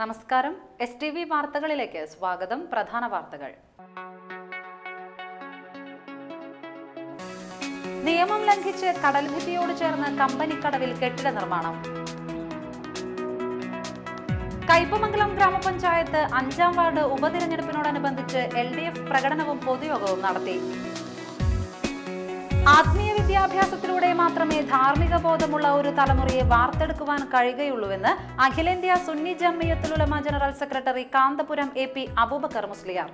നമസ്കാരം S T V വാർത്തകളിലേക്ക് സ്വാഗതം പ്രധാന വാർത്തകൾ നിയമം ലംഘിച്ച് കടൽഭിത്തിയോട് ചേർന്ന് കമ്പനിക്കടവിൽ കെട്ടിട നിർമ്മാണം കയ്പമംഗലം ഗ്രാമപഞ്ചായത്ത് അഞ്ചാം വാർഡ് ഉപതിരഞ്ഞെടുപ്പിനോടനുബന്ധിച്ച് എൽ ഡി എഫ് പ്രകടനവും പൊതുയോഗവും നടത്തി ആത്മീയ വിദ്യാഭ്യാസത്തിലൂടെ മാത്രമേ ധാർമ്മിക ബോധമുള്ള ഒരു തലമുറയെ വാർത്തെടുക്കുവാൻ കഴിയുകയുള്ളൂവെന്ന് അഖിലേന്ത്യാ Sunni Jamiyyathul Ulama general secretary Kanthapuram A P Abubakar Musliyar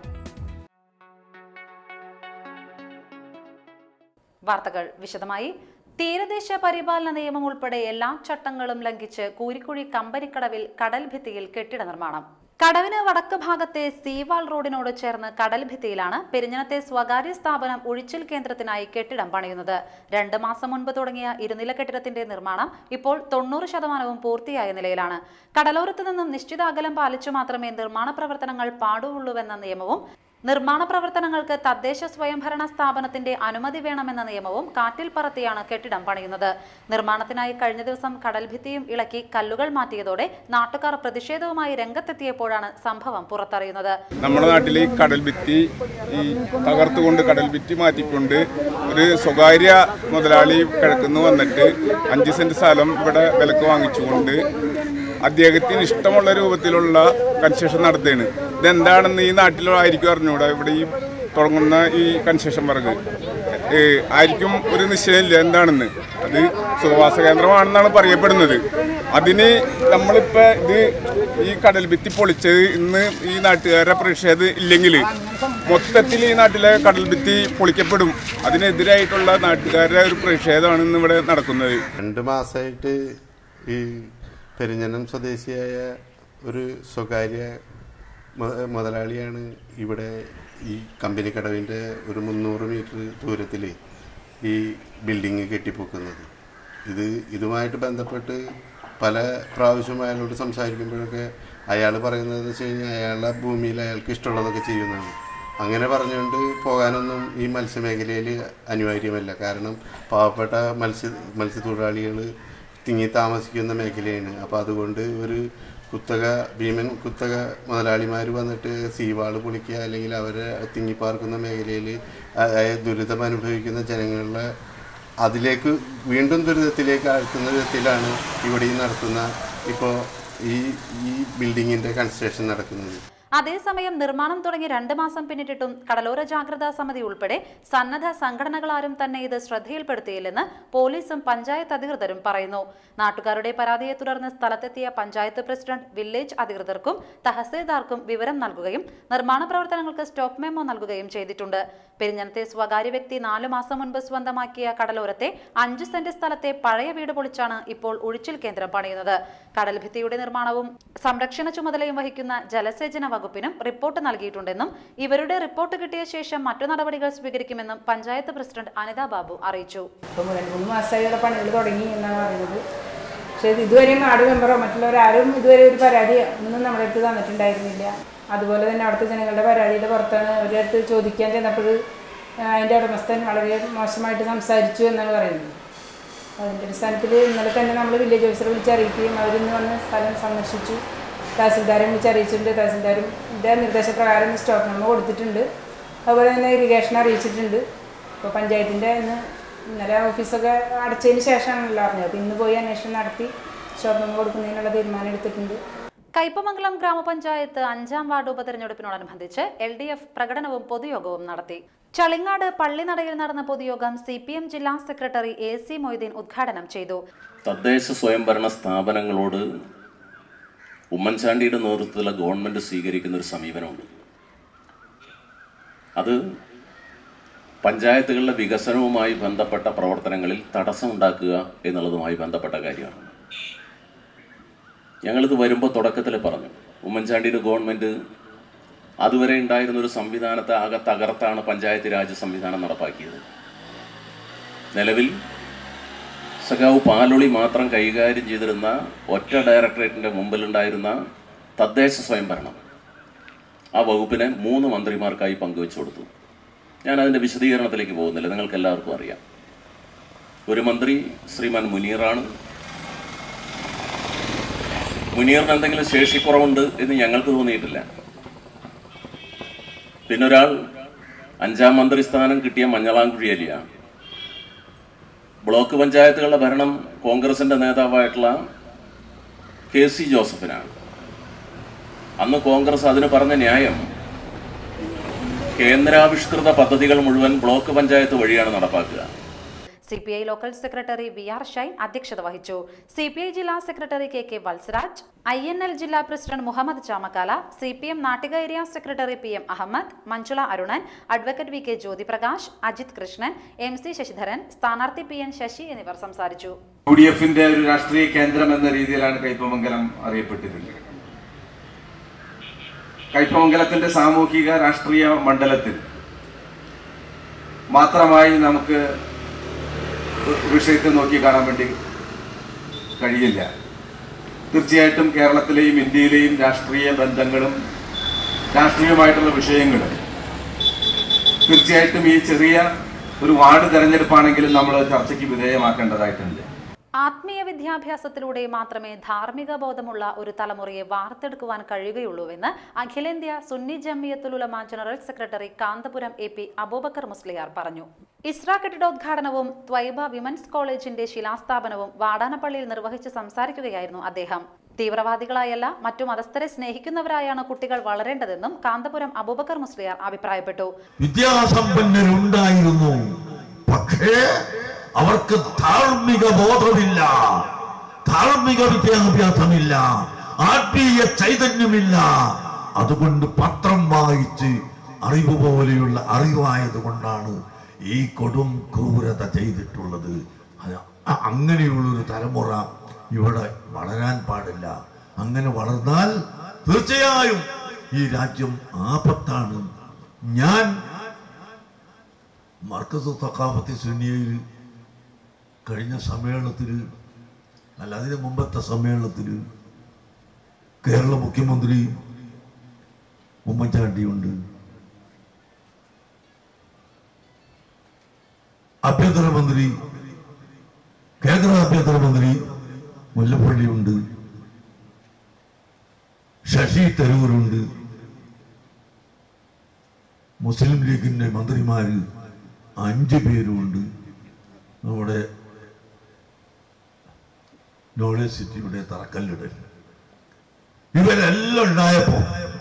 വാർത്തകൾ വിശദമായി തീരദേശ പരിപാലന നിയമം ഉൾപ്പെടെ എല്ലാ ചട്ടങ്ങളും ലംഘിച്ച് കൂരിക്കുഴി കമ്പനിക്കടവിൽ കടൽ ഭിത്തിയിൽ കെട്ടിട നിർമ്മാണം കടവിന് വടക്ക് ഭാഗത്തെ സീവാൾ റോഡിനോട് ചേർന്ന് കടൽ ഭിത്തിയിലാണ് പെരിഞ്ഞനത്തെ സ്വകാര്യ സ്ഥാപനം ഒഴിച്ചിൽ കേന്ദ്രത്തിനായി കെട്ടിടം പണിയുന്നത് രണ്ട് മാസം മുൻപ് തുടങ്ങിയ ഇരുനില കെട്ടിടത്തിന്റെ നിർമ്മാണം ഇപ്പോൾ തൊണ്ണൂറ് ശതമാനവും പൂർത്തിയായ നിലയിലാണ് കടലോരത്ത് നിന്നും നിശ്ചിത അകലം പാലിച്ചു മാത്രമേ നിർമ്മാണ പ്രവർത്തനങ്ങൾ പാടുള്ളൂവെന്ന നിയമവും നിർമ്മാണ പ്രവർത്തനങ്ങൾക്ക് തദ്ദേശ സ്വയംഭരണ സ്ഥാപനത്തിന്റെ അനുമതി വേണമെന്ന നിയമവും കാറ്റിൽ പറത്തിയാണ് കെട്ടിടം പണിയുന്നത് നിർമ്മാണത്തിനായി കഴിഞ്ഞ ദിവസം കടൽഭിത്തിയും ഇളക്കി കല്ലുകൾ മാറ്റിയതോടെ നാട്ടുകാർ പ്രതിഷേധവുമായി രംഗത്തെത്തിയപ്പോഴാണ് സംഭവം പുറത്തറിയുന്നത് നമ്മുടെ നാട്ടിൽ ഈ കടൽ ഭിത്തി ഈ തകർത്തുകൊണ്ട് കടൽ ഭിത്തി മാറ്റിക്കൊണ്ട് ഒരു സ്വകാര്യ മുതലാളി കിഴക്കുന്ന് വന്നിട്ട് അഞ്ച് സെന്റ് സ്ഥലം ഇവിടെ വിലക്ക് വാങ്ങിച്ചുകൊണ്ട് അദ്ദേഹത്തിന് ഇഷ്ടമുള്ള രൂപത്തിലുള്ള കൺസ്ട്രക്ഷൻ നടത്തുകയാണ് ഇതെന്താണെന്ന് ഈ നാട്ടിലായിരിക്കും അറിഞ്ഞൂടാ ഇവിടെ ഈ തുടങ്ങുന്ന ഈ കൺസ്ട്രക്ഷൻ വർഗ് ഏഹ് ആയിരിക്കും ഒരു നിശ്ചയമില്ല എന്താണെന്ന് അത് സുഖവാസ കേന്ദ്രമാണെന്നാണ് പറയപ്പെടുന്നത് അതിന് നമ്മളിപ്പോൾ ഇത് ഈ കടൽ ഭിത്തി പൊളിച്ചത് ഇന്ന് ഈ നാട്ടുകാരുടെ പ്രതിഷേധം ഇല്ലെങ്കിൽ മൊത്തത്തിൽ ഈ നാട്ടിലെ കടൽ ഭിത്തി പൊളിക്കപ്പെടും അതിനെതിരായിട്ടുള്ള നാട്ടുകാരുടെ ഒരു പ്രതിഷേധമാണ് ഇന്ന് ഇവിടെ നടക്കുന്നത് രണ്ട് മാസമായിട്ട് ഈ പെരിഞ്ഞനം സ്വദേശിയായ ഒരു സ്വകാര്യ മു- മുതലാളിയാണ് ഇവിടെ ഈ കമ്പനി കടവിൻ്റെ ഒരു മുന്നൂറ് മീറ്റർ ദൂരത്തിൽ ഈ ബിൽഡിങ് കെട്ടിപ്പൊക്കുന്നത് ഇത് ഇതുമായിട്ട് ബന്ധപ്പെട്ട് പല പ്രാവശ്യം അയാളോട് സംസാരിക്കുമ്പോഴൊക്കെ അയാൾ പറയുന്നത് വെച്ച് കഴിഞ്ഞാൽ അയാളുടെ ഭൂമിയിൽ അയാൾക്ക് ഇഷ്ടമുള്ളതൊക്കെ ചെയ്യുന്നതാണ് അങ്ങനെ പറഞ്ഞുകൊണ്ട് പോകാനൊന്നും ഈ മത്സ്യമേഖലയിൽ അനിവാര്യമല്ല കാരണം പാവപ്പെട്ട മത്സ്യ മത്സ്യത്തൊഴിലാളികൾ തിങ്ങി താമസിക്കുന്ന മേഖലയാണ് അപ്പോൾ അതുകൊണ്ട് ഒരു കുത്തക ഭീമൻ കുത്തക മുതലാളിമാർ വന്നിട്ട് സീവാള് പൊളിക്കുക അല്ലെങ്കിൽ അവരെ തിങ്ങിപ്പാർക്കുന്ന മേഖലയിൽ ദുരിതം അനുഭവിക്കുന്ന ജനങ്ങളുടെ അതിലേക്ക് വീണ്ടും ദുരിതത്തിലേക്ക് ആഴ്ത്തുന്ന വിധത്തിലാണ് ഇവിടെ ഈ നടത്തുന്ന ഇപ്പോൾ ഈ ഈ ബിൽഡിങ്ങിൻ്റെ കൺസ്ട്രക്ഷൻ നടക്കുന്നത് അതേസമയം നിർമ്മാണം തുടങ്ങി രണ്ട് മാസം പിന്നിട്ടിട്ടും കടലോര ജാഗ്രതാ സമിതി ഉൾപ്പെടെ സന്നദ്ധ സംഘടനകളാരും തന്നെ ഇത് ശ്രദ്ധയിൽപ്പെടുത്തിയില്ലെന്ന് പോലീസും പഞ്ചായത്ത് അധികൃതരും പറയുന്നു നാട്ടുകാരുടെ പരാതിയെ തുടർന്ന് സ്ഥലത്തെത്തിയ പഞ്ചായത്ത് പ്രസിഡന്റ് വില്ലേജ് അധികൃതർക്കും തഹസീൽദാർക്കും വിവരം നൽകുകയും നിർമ്മാണ പ്രവർത്തനങ്ങൾക്ക് സ്റ്റോപ്പ് മെമ്മോ നൽകുകയും ചെയ്തിട്ടുണ്ട് പെരിഞ്ഞനത്തെ സ്വകാര്യ വ്യക്തി നാലു മാസം മുൻപ് സ്വന്തമാക്കിയ കടലോരത്തെ അഞ്ച് സെന്റ് സ്ഥലത്തെ പഴയ വീട് പൊളിച്ചാണ് ഇപ്പോൾ ഒഴിച്ചിൽ കേന്ദ്രം പണിയുന്നത് കടൽ ഭിത്തിയുടെ നിർമ്മാണവും സംരക്ഷണ ചുമതലയും വഹിക്കുന്ന ജലസേചന വകുപ്പിനും റിപ്പോർട്ട് നൽകിയിട്ടുണ്ടെന്നും ഇവരുടെ റിപ്പോർട്ട് കിട്ടിയ ശേഷം മറ്റു നടപടികൾ സ്വീകരിക്കുമെന്നും പഞ്ചായത്ത് പ്രസിഡന്റ് അനിത ബാബു അറിയിച്ചു ഇപ്പം രണ്ട് മൂന്ന് മാസമായി ഇവിടെ പണികൾ തുടങ്ങി എന്നാണ് പറയുന്നത് പക്ഷേ ഇത് ഇതുവരെയും വാർഡ് മെമ്പറോ മറ്റുള്ളവരാരും ഇതുവരെ ഒരു പരാതി ഒന്നും നമ്മുടെ അടുത്ത് തന്നിട്ടുണ്ടായിരുന്നില്ല അതുപോലെ തന്നെ അവിടുത്തെ ജനങ്ങളുടെ പരാതിയുടെ പുറത്താണ് അവരുടെ അടുത്ത് ചോദിക്കാൻ ചെന്നപ്പോൾ അതിൻ്റെ ഉടമസ്ഥൻ വളരെ മോശമായിട്ട് സംസാരിച്ചു എന്നാണ് പറയുന്നത് അതിൻ്റെ അടിസ്ഥാനത്തിൽ ഇന്നലെ തന്നെ നമ്മൾ വില്ലേജ് ഓഫീസറെ വിളിച്ച് അറിയിക്കുകയും അവരിന്ന് വന്ന് സ്ഥലം സന്ദർശിച്ചു തഹസിൽദാരെ വിളിച്ച് അറിയിച്ചിട്ടുണ്ട് തഹസിൽദാരും ഇതിൻ്റെ നിർദ്ദേശപ്രകാരം സ്റ്റോപ്പ് മെമ്മോ കൊടുത്തിട്ടുണ്ട് അതുപോലെ തന്നെ ഇറിഗേഷൻ അറിയിച്ചിട്ടുണ്ട് ഇപ്പോൾ പഞ്ചായത്തിൻ്റെ ഇന്ന് ഇന്നലെ ഓഫീസൊക്കെ അടച്ചതിന് ശേഷമാണല്ലോ അറിഞ്ഞത് അപ്പോൾ ഇന്ന് പോയി അന്വേഷണം നടത്തി സ്റ്റോപ്പ് മെമ്മോ കൊടുക്കുന്നതിനുള്ള തീരുമാനം എടുത്തിട്ടുണ്ട് കയ്പമംഗലം ഗ്രാമപഞ്ചായത്ത് അഞ്ചാം വാർഡ് ഉപതെരഞ്ഞെടുപ്പിനോടനുബന്ധിച്ച് എൽ ഡി എഫ് പ്രകടനവും പൊതുയോഗവും നടത്തി ചളിങ്ങാട് പള്ളിനടയിൽ നടന്ന പൊതുയോഗം സി പി എം ജില്ലാ സെക്രട്ടറി എ സി മൊയ്തീൻ ഉദ്ഘാടനം ചെയ്തു തദ്ദേശ സ്വയംഭരണ സ്ഥാപനങ്ങളോട് ഉമ്മൻചാണ്ടിയുടെ നേതൃത്വത്തിലുള്ള ഗവൺമെൻറ് സ്വീകരിക്കുന്ന ഒരു സമീപനമുണ്ട് അത് പഞ്ചായത്തുകളുടെ വികസനവുമായി ബന്ധപ്പെട്ട പ്രവർത്തനങ്ങളിൽ തടസ്സമുണ്ടാക്കുക എന്നുള്ളതുമായി ബന്ധപ്പെട്ട കാര്യമാണ് ഞങ്ങളിത് വരുമ്പോൾ തുടക്കത്തിൽ പറഞ്ഞു ഉമ്മൻചാണ്ടിയുടെ ഗവൺമെൻറ് അതുവരെ ഉണ്ടായിരുന്ന ഒരു സംവിധാനത്തെ ആകെ തകർത്താണ് പഞ്ചായത്ത് രാജ് സംവിധാനം നടപ്പാക്കിയത് നിലവിൽ സഖാവ് പാലൊളി മാത്രം കൈകാര്യം ചെയ്തിരുന്ന ഒറ്റ ഡയറക്ടറേറ്റിൻ്റെ മുമ്പിലുണ്ടായിരുന്ന തദ്ദേശ സ്വയംഭരണം ആ വകുപ്പിനെ മൂന്ന് മന്ത്രിമാർക്കായി പങ്കുവെച്ചു കൊടുത്തു ഞാൻ അതിൻ്റെ വിശദീകരണത്തിലേക്ക് പോകുന്നില്ല നിങ്ങൾക്ക് എല്ലാവർക്കും അറിയാം ഒരു മന്ത്രി ശ്രീമാൻ മുനീറാണ് മുനീറിന് എന്തെങ്കിലും ശേഷിക്കുറവുണ്ട് എന്ന് ഞങ്ങൾക്ക് തോന്നിയിട്ടില്ല പിന്നെ ഒരാൾ അഞ്ചാം മന്ത്രിസ്ഥാനം കിട്ടിയ മഞ്ഞളാംകുഴിയലിയാണ് ബ്ലോക്ക് പഞ്ചായത്തുകളുടെ ഭരണം കോൺഗ്രസിന്റെ നേതാവായിട്ടുള്ള കെ സി ജോസഫിനാണ് അന്ന് കോൺഗ്രസ് അതിന് പറഞ്ഞ ന്യായം കേന്ദ്രാവിഷ്കൃത പദ്ധതികൾ മുഴുവൻ ബ്ലോക്ക് പഞ്ചായത്ത് വഴിയാണ് നടപ്പാക്കുക C P I local secretary V R Shine അധ്യക്ഷത വഹിച്ചു സി പി ഐ ജില്ലാ secretary K K Valsaraj I N L ജില്ലാ president Muhammed Chamakkala C P M Nattika area secretary P M Ahammed Manjula Arunan advocate V K Jyothiprakash Ajith Krishnan M C Sasidharan സ്ഥാനാർത്ഥി പി എൻ ശശി എന്നിവർ സംസാരിച്ചു U D എഫിന്റെ ഒരു രാഷ്ട്രീയ കേന്ദ്രം എന്ന രീതിയിലാണ് കയ്പമംഗലം അറിയപ്പെട്ടിരുന്നത് കയ്പമംഗലത്തിന്റെ സാമൂഹിക രാഷ്ട്രീയ മണ്ഡലത്തിൽ മാത്രമായി നമുക്ക് വിഷയത്തെ നോക്കി കാണാൻ വേണ്ടി കഴിയില്ല തീർച്ചയായിട്ടും കേരളത്തിലെയും ഇന്ത്യയിലെയും രാഷ്ട്രീയ ബന്ധങ്ങളും രാഷ്ട്രീയമായിട്ടുള്ള വിഷയങ്ങളും തീർച്ചയായിട്ടും ഈ ചെറിയ ഒരു വാർഡ് തെരഞ്ഞെടുപ്പാണെങ്കിലും നമ്മൾ ചർച്ചയ്ക്ക് വിധേയമാക്കേണ്ടതായിട്ടുണ്ട് ആത്മീയ വിദ്യാഭ്യാസത്തിലൂടെ മാത്രമേ ധാർമ്മിക ബോധമുള്ള ഒരു തലമുറയെ വാർത്തെടുക്കുവാൻ കഴിയുകയുള്ളൂവെന്ന് അഖിലേന്ത്യാ Sunni Jamiyyathul Ulama general secretary Kanthapuram A P Abubakar Musliyar പറഞ്ഞു ഇസ്ര കെട്ടിടോദ്ഘാടനവും ത്വൈബ വിമൻസ് കോളേജിന്റെ ശിലാസ്ഥാപനവും വാടാനപ്പള്ളിയിൽ നിർവഹിച്ച് സംസാരിക്കുകയായിരുന്നു അദ്ദേഹം തീവ്രവാദികളായല്ല മറ്റു മതസ്ഥരെ സ്നേഹിക്കുന്നവരായാണ് കുട്ടികൾ വളരേണ്ടതെന്നും കാന്തപുരം അബൂബക്കർ മുസ്ലിയാർ അഭിപ്രായപ്പെട്ടു വിദ്യാസമ്പന്നരുണ്ടായിരുന്നു പക്ഷേ അവർക്ക് ധാർമ്മിക ബോധമില്ല ധാർമ്മിക വിദ്യാഭ്യാസമില്ല ആത്മീയ ചൈതന്യമില്ല അതുകൊണ്ട് പത്രം വായിച്ച് അറിവ് പോലെയുള്ള അറിവായത് കൊണ്ടാണ് ഈ കൊടും ക്രൂരത ചെയ്തിട്ടുള്ളത് അത് അ- അങ്ങനെയുള്ളൊരു തലമുറ ഇവിടെ വളരാൻ പാടില്ല അങ്ങനെ വളർന്നാൽ തീർച്ചയായും ഈ രാജ്യം ആപത്താണ് ഞാൻ മർക്കസ് തക്കാപത്തി സുന്നിയയിൽ കഴിഞ്ഞ സമ്മേളനത്തിൽ അല്ല അതിന് മുമ്പത്തെ സമ്മേളനത്തിൽ കേരള മുഖ്യമന്ത്രി ഉമ്മൻചാണ്ടിയുണ്ട് ആഭ്യന്തരമന്ത്രി കേന്ദ്ര ആഭ്യന്തരമന്ത്രി മുല്ലപ്പള്ളിയുണ്ട് ശശി തരൂരുണ്ട് മുസ്ലിം ലീഗിന്റെ മന്ത്രിമാര് അഞ്ച് പേരുണ്ട് നമ്മുടെ നോളജ് സിറ്റിയുടെ തറക്കല്ലിടൽ ഇവരെല്ലാം ഉണ്ടായപ്പോ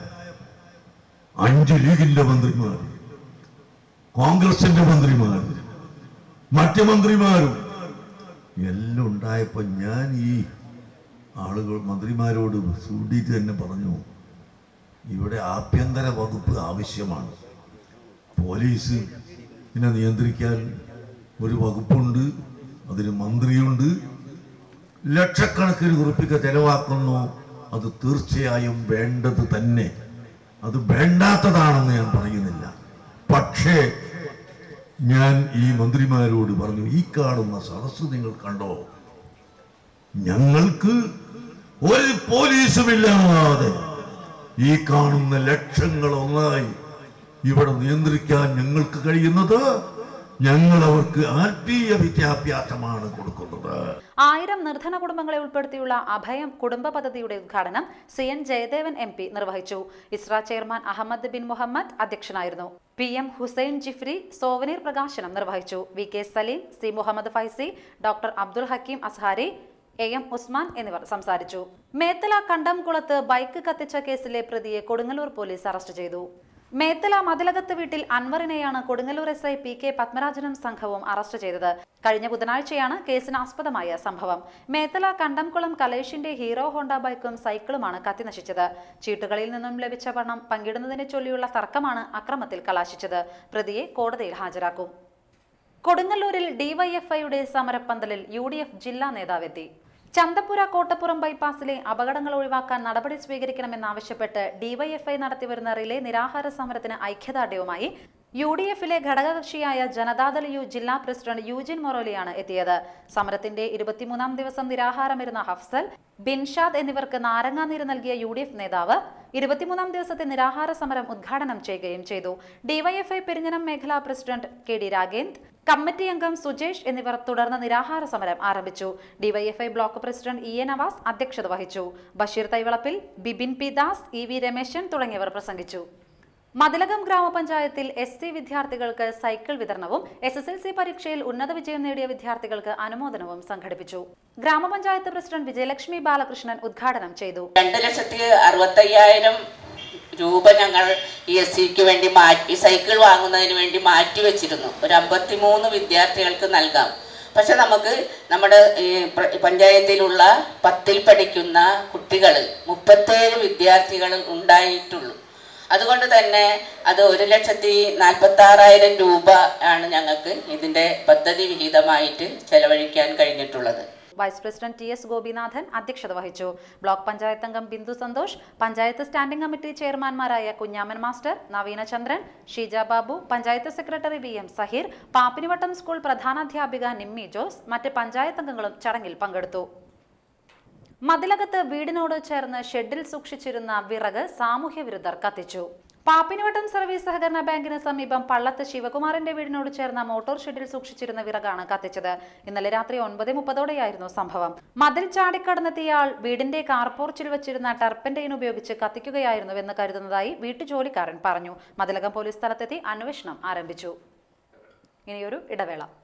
അഞ്ച് ലീഗിന്റെ മന്ത്രിമാർ കോൺഗ്രസിന്റെ മന്ത്രിമാർ മറ്റ് മന്ത്രിമാരും എല്ലാം ഉണ്ടായപ്പോ ഞാൻ ഈ ആളുകൾ മന്ത്രിമാരോട് ചൂണ്ടിയിട്ട് തന്നെ പറഞ്ഞു ഇവിടെ ആഭ്യന്തര വകുപ്പ് ആവശ്യമാണ് പോലീസ് ഇതിനെ നിയന്ത്രിക്കാൻ ഒരു വകുപ്പുണ്ട് അതിന് മന്ത്രിയുണ്ട് ലക്ഷക്കണക്കിന് കുറിപ്പിക്ക ചെലവാക്കുന്നു അത് തീർച്ചയായും വേണ്ടത് തന്നെ അത് വേണ്ടാത്തതാണെന്ന് ഞാൻ പറയുന്നില്ല പക്ഷേ ഞാൻ ഈ മന്ത്രിമാരോട് പറഞ്ഞു ഈ കാണുന്ന സദസ്സ് നിങ്ങൾ കണ്ടോ ഞങ്ങൾക്ക് ഒരു പോലീസുമില്ലാതെ ഈ കാണുന്ന ലക്ഷങ്ങൾ ഒന്നായി ഇവിടെ നിയന്ത്രിക്കാൻ ഞങ്ങൾക്ക് കഴിയുന്നത് ഞങ്ങൾ അവർക്ക് ആത്മീയ വിദ്യാഭ്യാസമാണ് കൊടുക്കുന്നത് ആയിരം നിർധന കുടുംബങ്ങളെ ഉൾപ്പെടുത്തിയുള്ള അഭയം കുടുംബ പദ്ധതിയുടെ ഉദ്ഘാടനം C N Jayadevan M P നിർവഹിച്ചു ഇസ്ര ചെയർമാൻ അഹമ്മദ് ബിൻ മുഹമ്മദ് അധ്യക്ഷനായിരുന്നു P M Hussain Jifri souvenir പ്രകാശനം നിർവഹിച്ചു V K Saleem C Muhammed Faizi doctor Abdul Hakeem Azhari A M Usman എന്നിവർ സംസാരിച്ചു മേത്തല കണ്ടംകുളത്ത് ബൈക്ക് കത്തിച്ച കേസിലെ പ്രതിയെ കൊടുങ്ങല്ലൂർ പോലീസ് അറസ്റ്റ് ചെയ്തു മേത്തല മതിലകത്ത് വീട്ടിൽ അൻവറിനെയാണ് Kodungallur S I P K പത്മരാജനും സംഘവും അറസ്റ്റ് ചെയ്തത് കഴിഞ്ഞ ബുധനാഴ്ചയാണ് കേസിനാസ്പദമായ സംഭവം മേത്തല കണ്ടംകുളം കലേഷിന്റെ ഹീറോ ഹോണ്ട ബൈക്കും സൈക്കിളുമാണ് കത്തിനശിച്ചത് ചീട്ടുകളിൽ നിന്നും ലഭിച്ച പണം പങ്കിടുന്നതിനെ ചൊല്ലിയുള്ള തർക്കമാണ് അക്രമത്തിൽ കലാശിച്ചത് പ്രതിയെ കോടതിയിൽ ഹാജരാക്കും കൊടുങ്ങല്ലൂരിൽ ഡിവൈഎഫ്ഐയുടെ സമരപ്പന്തലിൽ യു ഡി എഫ് ജില്ലാ നേതാവെത്തി ചന്തപ്പുര കോട്ടപ്പുറം ബൈപ്പാസിലെ അപകടങ്ങൾ ഒഴിവാക്കാൻ നടപടി സ്വീകരിക്കണമെന്നാവശ്യപ്പെട്ട് ഡിവൈഎഫ്ഐ നടത്തിവരുന്ന റിലേ നിരാഹാര സമരത്തിന് ഐക്യദാർഢ്യവുമായി യു ഡി എഫിലെ ഘടകകക്ഷിയായ ജനതാദൾ യു ജില്ലാ പ്രസിഡന്റ് യൂജിൻ മൊറോലിയാണ് എത്തിയത് സമരത്തിന്റെ ഇരുപത്തിമൂന്നാം ദിവസം നിരാഹാരമിരുന്ന ഹഫ്സൽ ബിൻഷാദ് എന്നിവർക്ക് നാരങ്ങാനീര് നൽകിയ യു ഡി എഫ് നേതാവ് ഇരുപത്തിമൂന്നാം ദിവസത്തെ നിരാഹാര സമരം ഉദ്ഘാടനം ചെയ്യുകയും ചെയ്തു ഡിവൈഎഫ്ഐ പെരിഞ്ഞനം മേഖലാ president K D Ragend committee അംഗം സുജേഷ് എന്നിവർ തുടർന്ന് നിരാഹാര സമരം ആരംഭിച്ചു DYFI block president E A Navas അധ്യക്ഷത വഹിച്ചു Basheer Thaivalappil Bibin P Das E V Rameshan തുടങ്ങിയവർ പ്രസംഗിച്ചു മതിലകം ഗ്രാമപഞ്ചായത്തിൽ എസ് സി വിദ്യാർത്ഥികൾക്ക് സൈക്കിൾ വിതരണവും എസ് എസ് എൽ സി പരീക്ഷയിൽ ഉന്നത വിജയം നേടിയ വിദ്യാർത്ഥികൾക്ക് അനുമോദനവും സംഘടിപ്പിച്ചു ഗ്രാമപഞ്ചായത്ത് പ്രസിഡന്റ് വിജയലക്ഷ്മി ബാലകൃഷ്ണൻ ഉദ്ഘാടനം ചെയ്തു രണ്ട് ലക്ഷത്തി അറുപത്തയ്യായിരം രൂപ ഞങ്ങൾ ഈ എസ് സിക്ക് വേണ്ടി മാറ്റി സൈക്കിൾ വാങ്ങുന്നതിന് വേണ്ടി മാറ്റി വെച്ചിരുന്നു ഒരു അമ്പത്തിമൂന്ന് വിദ്യാർത്ഥികൾക്ക് നൽകാം പക്ഷെ നമുക്ക് നമ്മുടെ ഈ പ്ര- പഞ്ചായത്തിലുള്ള പത്തിൽ പഠിക്കുന്ന കുട്ടികൾ മുപ്പത്തേഴ് വിദ്യാർത്ഥികൾ ഉണ്ടായിട്ടുള്ളൂ അതുകൊണ്ട് തന്നെ അത് ഒരു ലക്ഷത്തി നാൽപ്പത്തി ആറായിരം രൂപ ആണ് ഞങ്ങൾക്ക് ഇതിൻ്റെ പദ്ധതി വിഹിതമായിട്ട് ചെലവഴിക്കാൻ കഴിഞ്ഞിട്ടുള്ളത് vice president T S Gopinathan അധ്യക്ഷത വഹിച്ചു ബ്ലോക്ക് പഞ്ചായത്ത് അംഗം ബിന്ദു സന്തോഷ് പഞ്ചായത്ത് സ്റ്റാൻഡിംഗ് കമ്മിറ്റി ചെയർമാൻമാരായ Kunhaman master Naveena Chandran Sheeja Babu panchayat secretary V M Saheer Pappinivattam school പ്രധാനാധ്യാപിക നിമ്മി ജോസ് മറ്റ് പഞ്ചായത്ത് അംഗങ്ങളും ചടങ്ങിൽ പങ്കെടുത്തു മതിലകത്ത് വീടിനോട് ചേർന്ന് ഷെഡിൽ സൂക്ഷിച്ചിരുന്ന വിറക് സാമൂഹ്യ വിരുദ്ധർ കത്തിച്ചു പാപ്പിനിവട്ടം സർവീസ് സഹകരണ ബാങ്കിന് സമീപം പള്ളത്ത് ശിവകുമാറിന്റെ വീടിനോട് ചേർന്ന മോട്ടോർ ഷെഡിൽ സൂക്ഷിച്ചിരുന്ന വിറകാണ് കത്തിച്ചത് ഇന്നലെ രാത്രി ഒൻപത് മുപ്പതോടെയായിരുന്നു സംഭവം മതിൽ ചാടിക്കടന്നെത്തിയ ആൾ വീടിന്റെ കാർപോർച്ചിൽ വെച്ചിരുന്ന ടർപ്പന്റൈൻ ഉപയോഗിച്ച് കത്തിക്കുകയായിരുന്നുവെന്ന് കരുതുന്നതായി വീട്ടുജോലിക്കാരൻ പറഞ്ഞു മതിലകം പോലീസ് സ്ഥലത്തെത്തി അന്വേഷണം ആരംഭിച്ചു ഇനിയൊരു ഇടവേള